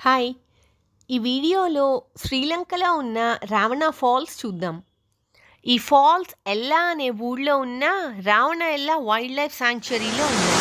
hi ఈ వీడియోలో శ్రీలంకలో ఉన్న రావణ ఫాల్స్ చూద్దాం ఈ ఫాల్స్ ఎల్లా అనే ఊళ్ళో ఉన్న రావణ ఎల్లా వైల్డ్ లైఫ్ శాంక్చురీలో ఉన్నాయి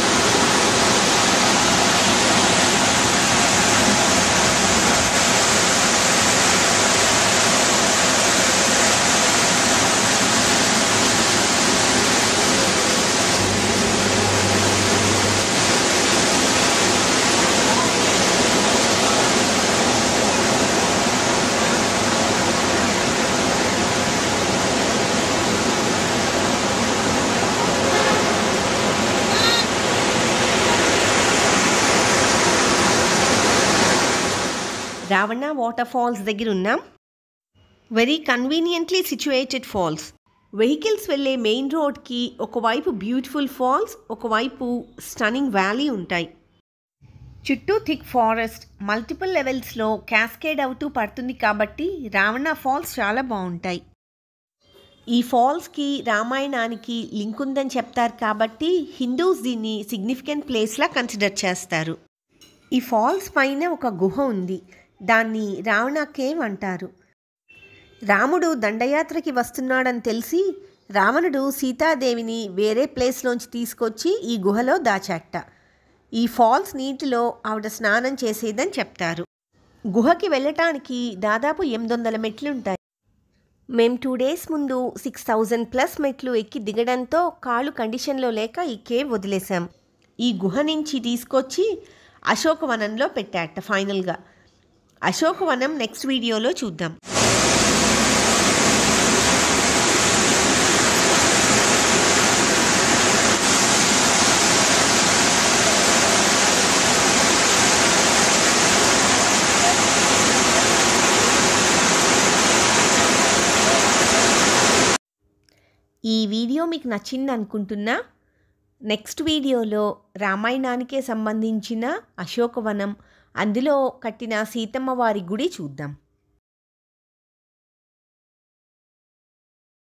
రావణ వాటర్ ఫాల్స్ దగ్గర ఉన్నాం very conveniently situated falls vehicles వెళ్ళే మెయిన్ రోడ్కి ఒకవైపు బ్యూటిఫుల్ ఫాల్స్ ఒకవైపు స్టనింగ్ వ్యాలీ ఉంటాయి చుట్టూ థిక్ ఫారెస్ట్ మల్టిపుల్ లెవెల్స్లో క్యాస్కేడ్ అవుతూ పడుతుంది కాబట్టి రావణ ఫాల్స్ చాలా బాగుంటాయి ఈ ఫాల్స్కి రామాయణానికి లింక్ ఉందని చెప్తారు కాబట్టి హిందూస్ దీన్ని సిగ్నిఫికెంట్ ప్లేస్లా కన్సిడర్ చేస్తారు ఈ ఫాల్స్ పైన ఒక గుహ ఉంది దాన్ని రావణ కేవ్ అంటారు రాముడు దండయాత్రకి వస్తున్నాడని తెలిసి రావణుడు సీతాదేవిని వేరే ప్లేస్లోంచి తీసుకొచ్చి ఈ గుహలో దాచాట ఈ ఫాల్స్ నీటిలో ఆవిడ స్నానం చేసేదని చెప్తారు గుహకి వెళ్ళటానికి దాదాపు ఎనిమిది వందల మెట్లుంటాయి మేము టూ డేస్ ముందు సిక్స్ థౌజండ్ ప్లస్ మెట్లు ఎక్కి దిగడంతో కాళ్ళు కండిషన్లో లేక ఈ కేవ్ వదిలేశాం ఈ గుహ నుంచి తీసుకొచ్చి అశోకవనంలో పెట్టాట ఫైనల్గా అశోకవనం నెక్స్ట్ వీడియోలో చూద్దాం ఈ వీడియో మీకు నచ్చింది అనుకుంటున్నా నెక్స్ట్ వీడియోలో రామాయణానికే సంబంధించిన అశోకవనం అందులో కట్టిన సీతమ్మ వారి గుడి చూద్దాం